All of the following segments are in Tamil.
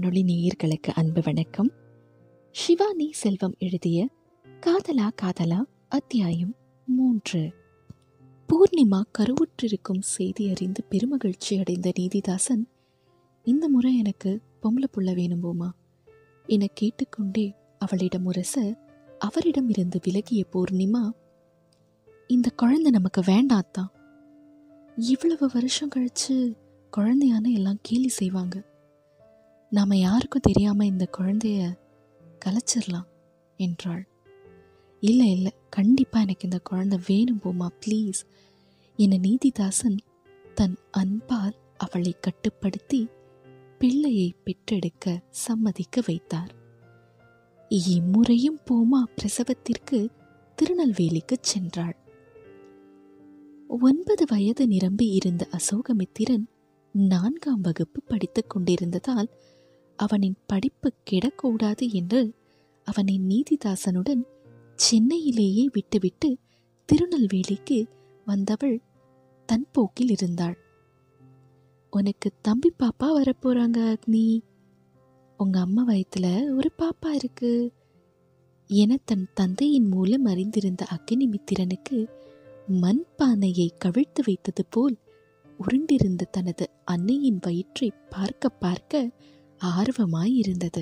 வானொலி நேயர்களுக்கு அன்பு வணக்கம் சிவானி செல்வம் எழுதிய காதலா காதலா அத்தியாயம் மூன்று பூர்ணிமா கருவுற்றிருக்கும் செய்தி அறிந்து பெருமகிழ்ச்சி அடைந்த நீதிதாசன் இந்த முறை எனக்கு பொம்பளை புள்ள வேணும் போமா என கேட்டுக்கொண்டே அவளிடம் உரச அவரிடம் இருந்து விலகிய பூர்ணிமா இந்த குழந்தை நமக்கு வேண்டாத்தான் இவ்வளவு வருஷம் கழிச்சு குழந்தையான எல்லாம் கேலி செய்வாங்க நாம யாருக்கும் தெரியாம இந்த குழந்தைய கலைச்சிடலாம் என்றாள் இல்லை இல்லை கண்டிப்பா எனக்கு இந்த குழந்தை வேணும் போமா ப்ளீஸ் என நீதிதாசன் தன் அன்பால் அவளை கட்டுப்படுத்தி பிள்ளையை பெற்றெடுக்க சம்மதிக்க வைத்தார் இம்முறையும் பூமா பிரசவத்திற்கு திருநெல்வேலிக்கு சென்றாள் ஒன்பது வயது நிரம்பி இருந்த அசோகமித்திரன் நான்காம் வகுப்பு படித்துக் கொண்டிருந்ததால் அவனின் படிப்பு கெடக்கூடாது என்று அவனை நீதிதாசனுடன் சென்னையிலேயே விட்டுவிட்டு திருநெல்வேலிக்கு வந்தவள் தன் போக்கில் இருந்தாள் உனக்கு தம்பி பாப்பா வரப்போறாங்க அக்னி உங்க அம்மா வயித்துல ஒரு பாப்பா இருக்கு என தன் தந்தையின் மூலம் அறிந்திருந்த அக்னிமித்திரனுக்கு மண்பானையை கவிழ்த்து வைத்தது போல் உருண்டிருந்த தனது அன்னையின் வயிற்றை பார்க்க பார்க்க ஆர்வமாயிருந்தது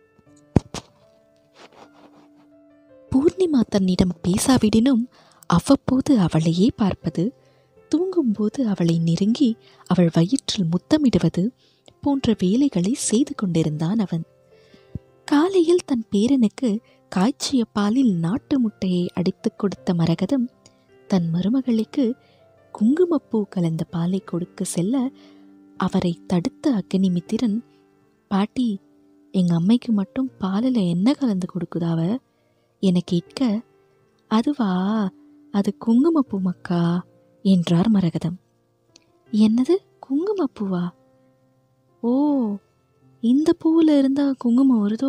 பூர்ணிமா தன்னிடம் பேசாவிடினும் அவ்வப்போது அவளையே பார்ப்பது தூங்கும்போது அவளை நெருங்கி அவள் வயிற்றில் முத்தமிடுவது போன்ற வேலைகளை செய்து கொண்டிருந்தான் அவன் காலையில் தன் பேரனுக்கு காய்ச்சிய பாலில் நாட்டு முட்டையை அடித்துக் கொடுத்த மரகதம் தன் மருமகளுக்கு குங்குமப்பூ கலந்த பாலை கொடுக்க செல்ல அவரை தடுத்த அக்னிமித்திரன் பாட்டி எங்க அம்மைக்கு மட்டும் பாலில் என்ன கலந்து கொடுக்குதாவ என கேட்க அதுவா அது குங்குமப்பூ மக்கா என்றார் மரகதம் என்னது குங்குமப்பூவா ஓ இந்த பூவில் இருந்தா குங்குமம் வருதோ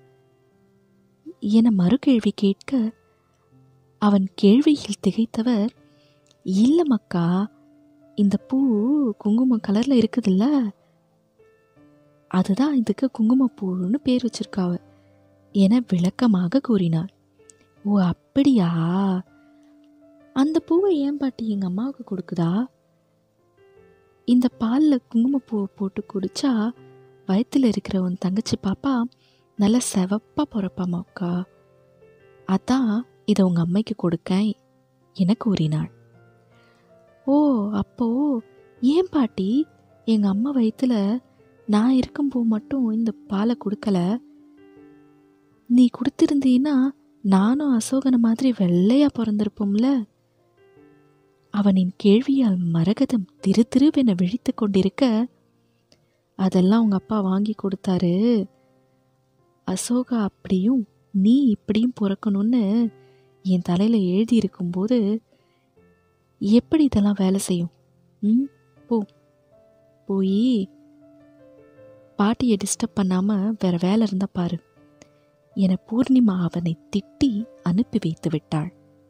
என மறுகேள்வி கேட்க அவன் கேள்வியில் திகைத்தவர் இல்ல மக்கா இந்த பூ குங்குமம் கலர்ல இருக்குதுல்ல அதுதான் இதுக்கு குங்குமப்பூன்னு பேர் வச்சிருக்காவ என விளக்கமாக கூறினார் ஓ அப்படியா அந்த பூவை ஏன் பாட்டி எங்க அம்மாவுக்கு கொடுக்குதா இந்த பாலில் குங்குமப்பூவை போட்டு குடிச்சா வயத்தில் இருக்கிற உன் தங்கச்சி பாப்பா நல்ல செவப்பா பிறப்பாமா அக்கா அதான் இதை உங்க அம்மைக்கு கொடுக்கேன் என கூறினாள் ஓ அப்போ ஏன் பாட்டி எங்க அம்மா வயித்துல நான் இருக்கும்போ மட்டும் இந்த பாலை கொடுக்கல நீ கொடுத்திருந்தீன்னா நானும் அசோகன மாதிரி வெள்ளையா பிறந்திருப்போம்ல அவனின் கேள்வியால் மரகதம் திரு திருவென விழித்து கொண்டிருக்க அதெல்லாம் உங்க அப்பா வாங்கி கொடுத்தாரு அசோகா அப்படியும் நீ இப்படியும் பிறக்கணும்னு என் தலையில எழுதி இருக்கும்போது எப்படி இதெல்லாம் வேலை செய்யும் ம் போ போய் பாட்டியை டிஸ்டர்ப் பண்ணாம வேற வேலை இருந்தா பாரு என பூர்ணிமா அவனை திட்டி அனுப்பி வைத்து விட்டாள்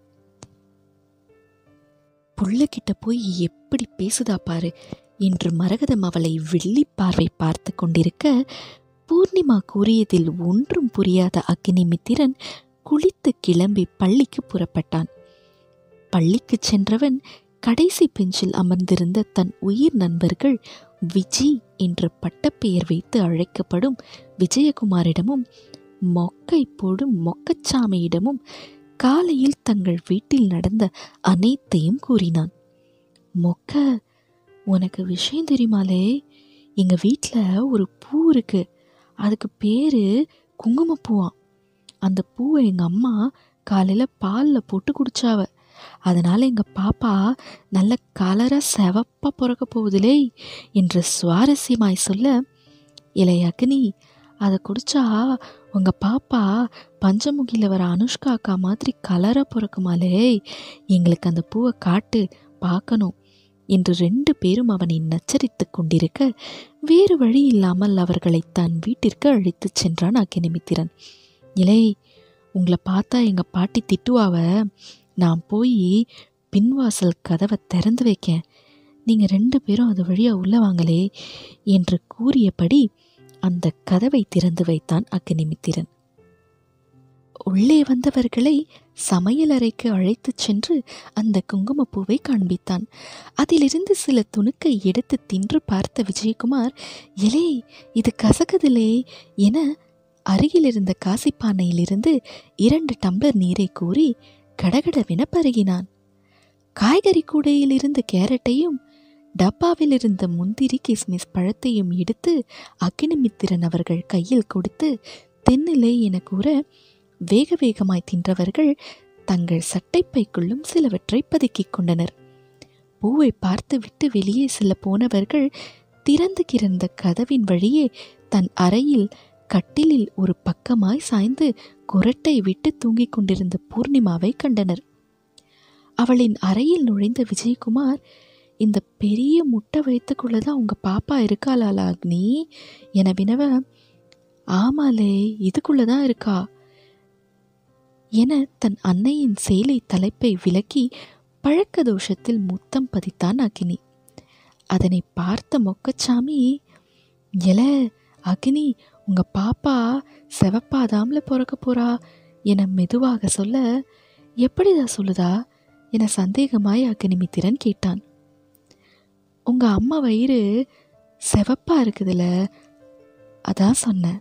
புள்ளகிட்ட போய் எப்படி பேசுதா பாரு என்று மரகதம் அவளை வெள்ளி பார்வை பார்த்து கொண்டிருக்க பூர்ணிமா கூறியதில் ஒன்றும் புரியாத அக்னிமித்திரன் குளித்து கிளம்பி பள்ளிக்கு புறப்பட்டான் பள்ளிக்கு சென்றவன் கடைசி பெஞ்சில் அமர்ந்திருந்த தன் உயிர் நண்பர்கள் விஜி என்ற பட்டப்பெயர் வைத்து அழைக்கப்படும் விஜயகுமாரிடமும் மொக்கை போடும் மொக்கச்சாமியிடமும் காலையில் தங்கள் வீட்டில் நடந்த அனைத்தையும் கூறினான் மொக்க உனக்கு விஷயம் தெரியுமாலே எங்க வீட்டில் ஒரு பூ இருக்கு அதுக்கு பேரு குங்குமப்பூவாம் அந்த பூவை எங்க அம்மா காலையில பால்ல போட்டு குடிச்சாவ அதனால எங்க பாப்பா நல்ல கலரா செவப்பா பிறக்க போகுதுலே என்று சுவாரஸ்யமாய் சொல்ல இளையாக்கு அதை குடிச்சா உங்க பாப்பா பஞ்சமுகில வர அனுஷ்கா அக்கா மாதிரி கலரா பிறக்குமாலே எங்களுக்கு அந்த பூவை காட்டு பார்க்கணும் என்று ரெண்டு பேரும் அவனை நச்சரித்துக் கொண்டிருக்க வேறு வழி இல்லாமல் அவர்களை தன் வீட்டிற்கு அழைத்துச் சென்றான் அக்கினிமித்திரன் இலை உங்களை பார்த்தா எங்க பாட்டி திட்டுவாவ நான் போய் பின்வாசல் கதவை திறந்து வைக்கேன் நீங்கள் ரெண்டு பேரும் அது வழியாக உள்ள வாங்களே என்று கூறியபடி அந்த கதவை திறந்து வைத்தான் அக்னிமித்திரன் உள்ளே வந்தவர்களை சமையலறைக்கு அழைத்துச் சென்று அந்த குங்குமப்பூவை காண்பித்தான் அதிலிருந்து சில துணுக்கை எடுத்து தின்று பார்த்த விஜயகுமார் எலே இது கசக்குதிலே என அருகில் இருந்த காசிப்பானையிலிருந்து இரண்டு டம்ளர் நீரை கூறி கடகடவென பருகினான் காய்கறி கூடையில் இருந்த கேரட்டையும் டப்பாவில் இருந்த முந்திரி கிஸ்மிஸ் பழத்தையும் எடுத்து அக்கினிமித்திரன் அவர்கள் கையில் கொடுத்து தென்னிலை என கூற வேக வேகமாய் தின்றவர்கள் தங்கள் சட்டைப்பைக்குள்ளும் சிலவற்றை பதுக்கிக் கொண்டனர் பூவை பார்த்துவிட்டு வெளியே செல்ல போனவர்கள் திறந்து கிடந்த கதவின் வழியே தன் அறையில் கட்டிலில் ஒரு பக்கமாய் சாய்ந்து குரட்டை விட்டு தூங்கிக் கொண்டிருந்த பூர்ணிமாவை கண்டனர் அவளின் அறையில் நுழைந்த விஜயகுமார் இந்த பெரிய முட்டை வயிற்றுக்குள்ளதான் உங்க பாப்பா இருக்காளாலா அக்னி என வினவ ஆமாலே இதுக்குள்ளதான் இருக்கா என தன் அன்னையின் சேலை தலைப்பை விலக்கி பழக்க தோஷத்தில் முத்தம் பதித்தான் அக்னி அதனை பார்த்த மொக்கச்சாமி எல அக்னி உங்க பாப்பா செவப்பாதாம்ல பிறக்க போறா என மெதுவாக சொல்ல எப்படிதா சொல்லுதா என சந்தேகமாய் அக்னிமித்திரன் கேட்டான் உங்க அம்மா வயிறு செவப்பா இருக்குதுல அதான் சொன்னேன்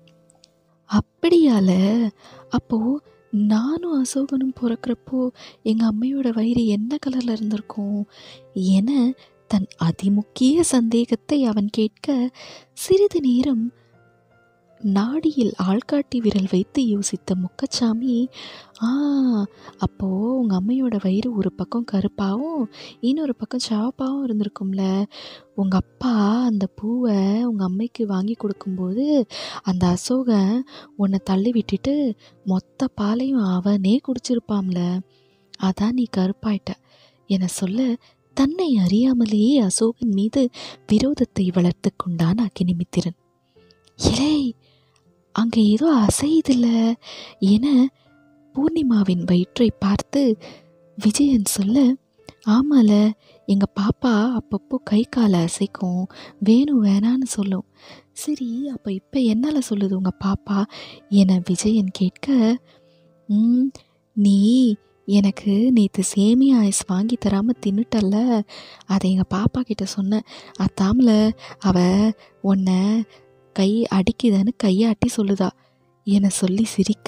அப்படியால அப்போ நானும் அசோகனும் பிறக்கிறப்போ எங்கள் அம்மையோட வயிறு என்ன கலரில் இருந்திருக்கும் என தன் அதிமுக்கிய சந்தேகத்தை அவன் கேட்க சிறிது நேரம் நாடியில் ஆள்காட்டி விரல் வைத்து யோசித்த முக்கச்சாமி ஆ அப்போ உங்கள் அம்மையோட வயிறு ஒரு பக்கம் கருப்பாகவும் இன்னொரு பக்கம் சிவப்பாகவும் இருந்திருக்கும்ல உங்கள் அப்பா அந்த பூவை உங்கள் அம்மைக்கு வாங்கி கொடுக்கும்போது அந்த அசோகன் உன்னை தள்ளி விட்டுட்டு மொத்த பாலையும் அவனே குடிச்சிருப்பாம்ல அதான் நீ கருப்பாயிட்ட என சொல்ல தன்னை அறியாமலேயே அசோகன் மீது விரோதத்தை வளர்த்து கொண்டான் அக்கினிமித்திரன் இலே அங்கே ஏதோ அசையுதில்ல என பூர்ணிமாவின் வயிற்றை பார்த்து விஜயன் சொல்ல ஆமால எங்கள் பாப்பா அப்பப்போ கை காலை அசைக்கும் வேணும் வேணான்னு சொல்லும் சரி அப்போ இப்போ என்னால் சொல்லுது உங்கள் பாப்பா என விஜயன் கேட்க "ம், நீ எனக்கு நேற்று சேமியா ஐஸ் வாங்கி தராமல் தின்னுட்டல்ல அதை எங்கள் பாப்பா கிட்ட சொன்னேன் அத்தாமல அவ உன்னை கை அடிக்குதுன்னு கையாட்டி சொல்லுதா என சொல்லி சிரிக்க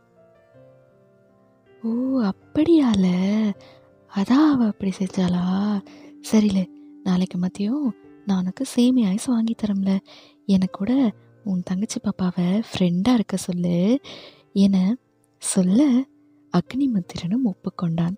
ஓ அப்படியால அதான் அவ அப்படி செஞ்சாளா சரில நாளைக்கு மதியம் நான் உனக்கு சேமி ஐஸ் வாங்கி தரம்ல எனக்கு கூட உன் தங்கச்சி பாப்பாவை ஃப்ரெண்டாக இருக்க சொல்லு என சொல்ல அக்னிமுத்திரனும் ஒப்புக்கொண்டான்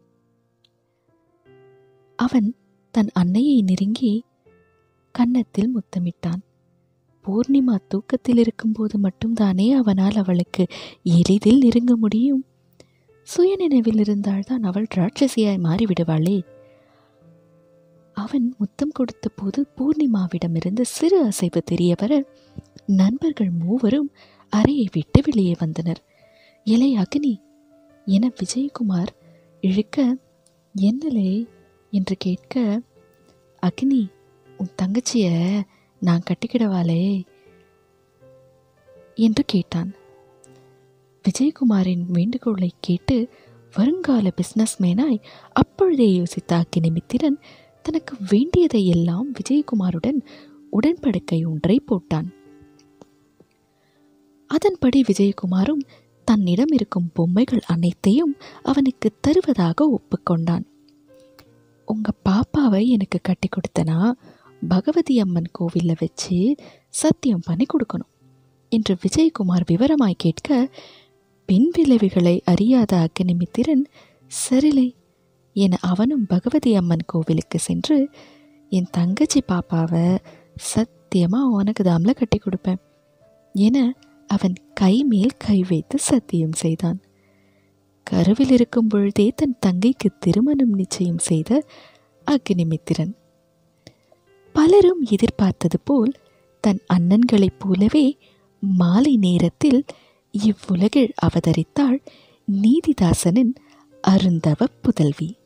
அவன் தன் அன்னையை நெருங்கி கன்னத்தில் முத்தமிட்டான் பூர்ணிமா தூக்கத்தில் இருக்கும்போது மட்டும்தானே அவனால் அவளுக்கு எளிதில் நெருங்க முடியும் சுயநினைவில் இருந்தால்தான் அவள் ராட்சசியாய் மாறிவிடுவாளே அவன் முத்தம் கொடுத்த போது பூர்ணிமாவிடமிருந்து சிறு அசைவு தெரிய வர நண்பர்கள் மூவரும் அறையை விட்டு வெளியே வந்தனர் இலை அக்னி என விஜயகுமார் இழுக்க என்னலே என்று கேட்க அக்னி உன் தங்கச்சிய நான் கட்டிக்கிடவாளே என்று கேட்டான் விஜயகுமாரின் வேண்டுகோளை கேட்டு வருங்கால பிசினஸ்மேனாய் அப்பொழுதே யோசித்த அக்கினிமித்திரன் தனக்கு வேண்டியதை எல்லாம் விஜயகுமாருடன் உடன்படிக்கை ஒன்றை போட்டான் அதன்படி விஜயகுமாரும் தன்னிடம் இருக்கும் பொம்மைகள் அனைத்தையும் அவனுக்கு தருவதாக ஒப்புக்கொண்டான் உங்க பாப்பாவை எனக்கு கட்டி கொடுத்தனா பகவதி அம்மன் கோவில்ல வச்சு சத்தியம் பண்ணி கொடுக்கணும் என்று விஜயகுமார் விவரமாய் கேட்க பின் விளைவுகளை அறியாத அக்னிமித்திரன் சரிலை என அவனும் பகவதி அம்மன் கோவிலுக்கு சென்று என் தங்கச்சி பாப்பாவை சத்தியமா உனக்கு தாம்ல கட்டி கொடுப்பேன் என அவன் கை மேல் கை வைத்து சத்தியம் செய்தான் கருவில் இருக்கும் பொழுதே தன் தங்கைக்கு திருமணம் நிச்சயம் செய்த அக்னிமித்திரன் பலரும் எதிர்பார்த்தது போல் தன் அண்ணன்களைப் போலவே மாலை நேரத்தில் இவ்வுலகில் அவதரித்தாள் நீதிதாசனின் அருந்தவ புதல்வி